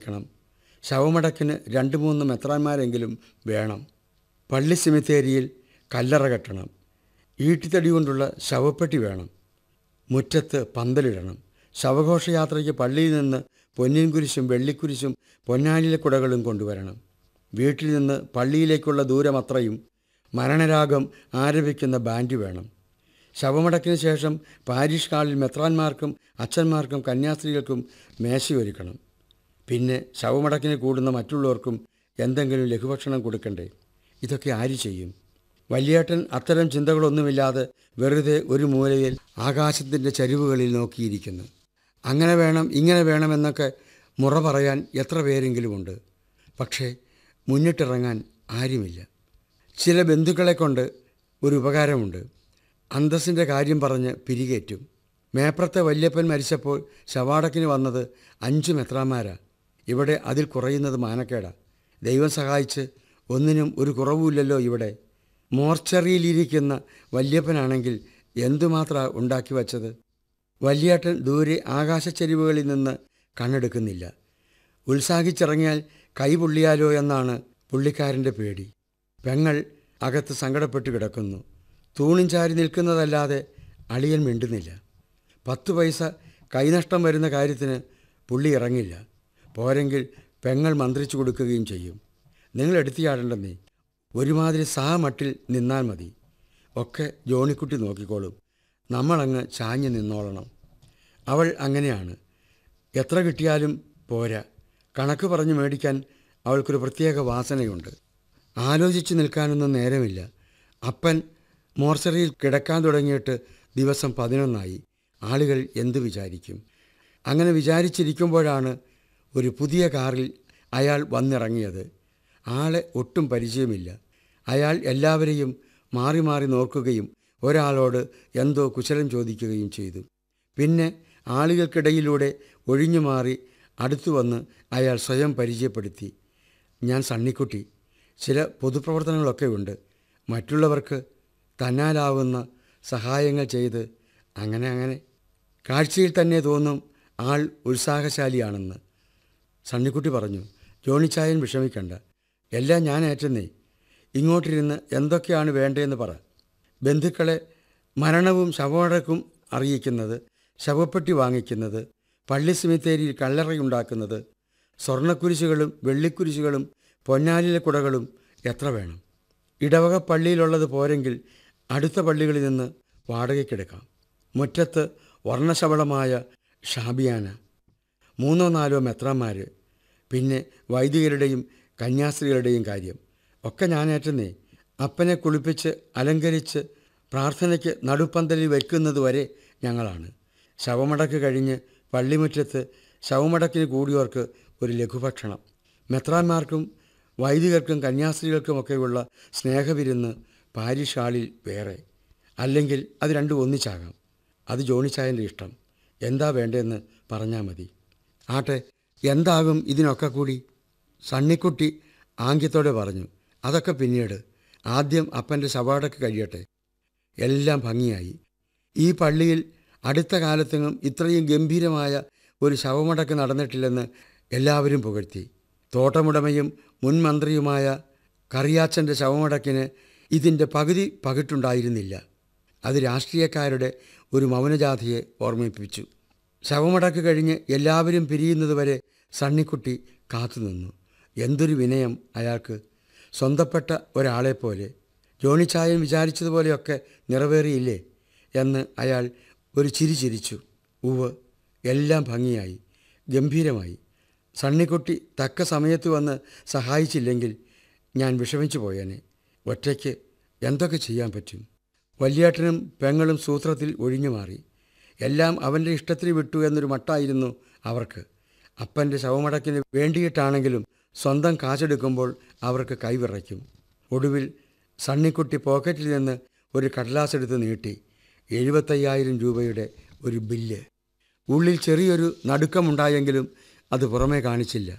ഒരുക്കണം ശവമടക്കിന് രണ്ട് മൂന്ന് മെത്രാന്മാരെങ്കിലും വേണം പള്ളി സിമിത്തേരിയിൽ കല്ലറ കെട്ടണം ഈട്ടിത്തടി കൊണ്ടുള്ള ശവപ്പെട്ടി വേണം മുറ്റത്ത് പന്തലിടണം ശവഘോഷയാത്രയ്ക്ക് പള്ളിയിൽ നിന്ന് പൊന്നിൻ കുരിശും വെള്ളിക്കുരിശും പൊന്നാനിലെ കുടകളും കൊണ്ടുവരണം വീട്ടിൽ നിന്ന് പള്ളിയിലേക്കുള്ള ദൂരമത്രയും മരണരാഗം ആരംഭിക്കുന്ന ബാൻഡ് വേണം ശവമടക്കിന് ശേഷം പാരിഷ് ഹാളിൽ മെത്രാന്മാർക്കും അച്ഛന്മാർക്കും കന്യാസ്ത്രീകൾക്കും മേശയൊരുക്കണം പിന്നെ ശവമടക്കിന് കൂടുന്ന മറ്റുള്ളവർക്കും എന്തെങ്കിലും ലഘുഭക്ഷണം കൊടുക്കണ്ടേ ഇതൊക്കെ ആര് ചെയ്യും വലിയേട്ടൻ അത്തരം ചിന്തകളൊന്നുമില്ലാതെ വെറുതെ ഒരു മൂലയിൽ ആകാശത്തിൻ്റെ ചരിവുകളിൽ നോക്കിയിരിക്കുന്നു അങ്ങനെ വേണം ഇങ്ങനെ വേണമെന്നൊക്കെ മുറ പറയാൻ എത്ര പേരെങ്കിലുമുണ്ട് പക്ഷേ മുന്നിട്ടിറങ്ങാൻ ആരുമില്ല ചില ബന്ധുക്കളെ കൊണ്ട് ഒരു ഉപകാരമുണ്ട് അന്തസ്സിൻ്റെ കാര്യം പറഞ്ഞ് പിരികേറ്റും മേപ്രത്തെ വല്യപ്പൻ മരിച്ചപ്പോൾ ശവാടക്കിന് വന്നത് അഞ്ച് മെത്രാന്മാരാ ഇവിടെ അതിൽ കുറയുന്നത് മാനക്കേടാ ദൈവം സഹായിച്ച് ഒന്നിനും ഒരു കുറവുമില്ലല്ലോ ഇവിടെ മോർച്ചറിയിലിരിക്കുന്ന വല്യപ്പനാണെങ്കിൽ എന്തുമാത്രാ ഉണ്ടാക്കി വച്ചത് വല്യേട്ടൻ ദൂരെ ആകാശച്ചെരിവുകളിൽ നിന്ന് കണ്ണെടുക്കുന്നില്ല ഉത്സാഹിച്ചിറങ്ങിയാൽ കൈ പൊള്ളിയാലോ എന്നാണ് പുള്ളിക്കാരൻ്റെ പേടി പെങ്ങൾ അകത്ത് സങ്കടപ്പെട്ട് കിടക്കുന്നു തൂണും ചാരി നിൽക്കുന്നതല്ലാതെ അളിയൻ മിണ്ടുന്നില്ല പത്ത് പൈസ കൈനഷ്ടം വരുന്ന കാര്യത്തിന് പുള്ളി ഇറങ്ങില്ല പോരെങ്കിൽ പെങ്ങൾ മന്ത്രിച്ചു കൊടുക്കുകയും ചെയ്യും നിങ്ങൾ എടുത്തിയാടണ്ടെന്നേ ഒരുമാതിരി സാമട്ടിൽ നിന്നാൽ മതി ഒക്കെ ജോണിക്കുട്ടി നോക്കിക്കോളും നമ്മളങ്ങ് ചാഞ്ഞ് നിന്നോളണം അവൾ അങ്ങനെയാണ് എത്ര കിട്ടിയാലും പോരാ കണക്ക് പറഞ്ഞു മേടിക്കാൻ അവൾക്കൊരു പ്രത്യേക വാസനയുണ്ട് ആലോചിച്ച് നിൽക്കാനൊന്നും നേരമില്ല അപ്പൻ മോർച്ചറിയിൽ കിടക്കാൻ തുടങ്ങിയിട്ട് ദിവസം പതിനൊന്നായി ആളുകൾ എന്തു വിചാരിക്കും അങ്ങനെ വിചാരിച്ചിരിക്കുമ്പോഴാണ് ഒരു പുതിയ കാറിൽ അയാൾ വന്നിറങ്ങിയത് ആളെ ഒട്ടും പരിചയമില്ല അയാൾ എല്ലാവരെയും മാറി മാറി നോക്കുകയും ഒരാളോട് എന്തോ കുശലം ചോദിക്കുകയും ചെയ്തു പിന്നെ ആളുകൾക്കിടയിലൂടെ ഒഴിഞ്ഞു മാറി അടുത്തു വന്ന് അയാൾ സ്വയം പരിചയപ്പെടുത്തി ഞാൻ സണ്ണിക്കുട്ടി ചില പൊതുപ്രവർത്തനങ്ങളൊക്കെ ഉണ്ട് മറ്റുള്ളവർക്ക് തന്നാലാവുന്ന സഹായങ്ങൾ ചെയ്ത് അങ്ങനെ അങ്ങനെ കാഴ്ചയിൽ തന്നെ തോന്നും ആൾ ഉത്സാഹശാലിയാണെന്ന് സണ്ണിക്കുട്ടി പറഞ്ഞു ജോണിച്ചായൻ വിഷമിക്കണ്ട എല്ലാം ഞാൻ ഏറ്റെന്നേ ഇങ്ങോട്ടിരുന്ന് എന്തൊക്കെയാണ് വേണ്ടതെന്ന് പറ ബന്ധുക്കളെ മരണവും ശവമടക്കും അറിയിക്കുന്നത് ശവപ്പെട്ടി വാങ്ങിക്കുന്നത് പള്ളി സിമിത്തേരിയിൽ കല്ലറയുണ്ടാക്കുന്നത് സ്വർണ്ണക്കുരിശുകളും വെള്ളിക്കുരിശുകളും പൊന്നാലിലെ കുടകളും എത്ര വേണം ഇടവക പള്ളിയിലുള്ളത് പോരെങ്കിൽ അടുത്ത പള്ളികളിൽ നിന്ന് വാടകയ്ക്കെടുക്കാം മുറ്റത്ത് വർണ്ണശബളമായ ഷാബിയാന മൂന്നോ നാലോ മെത്രാന്മാർ പിന്നെ വൈദികരുടെയും കന്യാസ്ത്രീകളുടെയും കാര്യം ഒക്കെ ഞാനേറ്റുന്നേ അപ്പനെ കുളിപ്പിച്ച് അലങ്കരിച്ച് പ്രാർത്ഥനയ്ക്ക് നടുപ്പന്തലിൽ വയ്ക്കുന്നതുവരെ ഞങ്ങളാണ് ശവമടക്ക് കഴിഞ്ഞ് പള്ളിമുറ്റത്ത് ശവമടക്കിന് കൂടിയവർക്ക് ഒരു ലഘുഭക്ഷണം മെത്രാന്മാർക്കും വൈദികർക്കും കന്യാസ്ത്രീകൾക്കുമൊക്കെയുള്ള സ്നേഹവിരുന്ന് പാരിഷ് ഹാളിൽ വേറെ അല്ലെങ്കിൽ അത് രണ്ടും ഒന്നിച്ചാകാം അത് ജോണിച്ചായൻ്റെ ഇഷ്ടം എന്താ വേണ്ടതെന്ന് പറഞ്ഞാൽ മതി ആട്ടെ എന്താകും ഇതിനൊക്കെ കൂടി സണ്ണിക്കുട്ടി ആംഗ്യത്തോടെ പറഞ്ഞു അതൊക്കെ പിന്നീട് ആദ്യം അപ്പൻ്റെ ശവാടക്ക് കഴിയട്ടെ എല്ലാം ഭംഗിയായി ഈ പള്ളിയിൽ അടുത്ത കാലത്തെങ്ങും ഇത്രയും ഗംഭീരമായ ഒരു ശവമടക്ക് നടന്നിട്ടില്ലെന്ന് എല്ലാവരും പുകഴ്ത്തി തോട്ടമുടമയും മുൻ മന്ത്രിയുമായ കറിയാച്ചൻ്റെ ശവമടക്കിന് ഇതിൻ്റെ പകുതി പകിട്ടുണ്ടായിരുന്നില്ല അത് രാഷ്ട്രീയക്കാരുടെ ഒരു മൗനജാഥയെ ഓർമ്മിപ്പിച്ചു ശവമടക്ക് കഴിഞ്ഞ് എല്ലാവരും പിരിയുന്നതുവരെ സണ്ണിക്കുട്ടി കാത്തുനിന്നു എന്തൊരു വിനയം അയാൾക്ക് സ്വന്തപ്പെട്ട ഒരാളെപ്പോലെ ജോണിച്ചായൻ വിചാരിച്ചതുപോലെയൊക്കെ നിറവേറിയില്ലേ എന്ന് അയാൾ ഒരു ചിരി ചിരിച്ചു ഉവ് എല്ലാം ഭംഗിയായി ഗംഭീരമായി സണ്ണിക്കുട്ടി തക്ക സമയത്ത് വന്ന് സഹായിച്ചില്ലെങ്കിൽ ഞാൻ വിഷമിച്ചു പോയേനെ ഒറ്റയ്ക്ക് എന്തൊക്കെ ചെയ്യാൻ പറ്റും വല്യേട്ടനും പെങ്ങളും സൂത്രത്തിൽ ഒഴിഞ്ഞു മാറി എല്ലാം അവൻ്റെ ഇഷ്ടത്തിന് വിട്ടു എന്നൊരു മട്ടായിരുന്നു അവർക്ക് അപ്പൻ്റെ ശവമടക്കിന് വേണ്ടിയിട്ടാണെങ്കിലും സ്വന്തം കാശെടുക്കുമ്പോൾ അവർക്ക് കൈവിറയ്ക്കും ഒടുവിൽ സണ്ണിക്കുട്ടി പോക്കറ്റിൽ നിന്ന് ഒരു കടലാസെടുത്ത് നീട്ടി എഴുപത്തയ്യായിരം രൂപയുടെ ഒരു ബില്ല് ഉള്ളിൽ ചെറിയൊരു നടുക്കമുണ്ടായെങ്കിലും അത് പുറമേ കാണിച്ചില്ല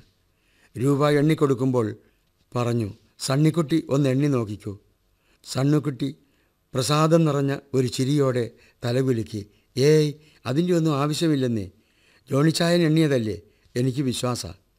രൂപ എണ്ണിക്കൊടുക്കുമ്പോൾ പറഞ്ഞു സണ്ണിക്കുട്ടി ഒന്ന് എണ്ണി നോക്കിക്കൂ സണ്ണുക്കുട്ടി പ്രസാദം നിറഞ്ഞ ഒരു ചിരിയോടെ തലകുലുക്കി ഏയ് അതിൻ്റെ ഒന്നും ആവശ്യമില്ലെന്നേ ജോണിച്ചായൻ എണ്ണിയതല്ലേ എനിക്ക് വിശ്വാസ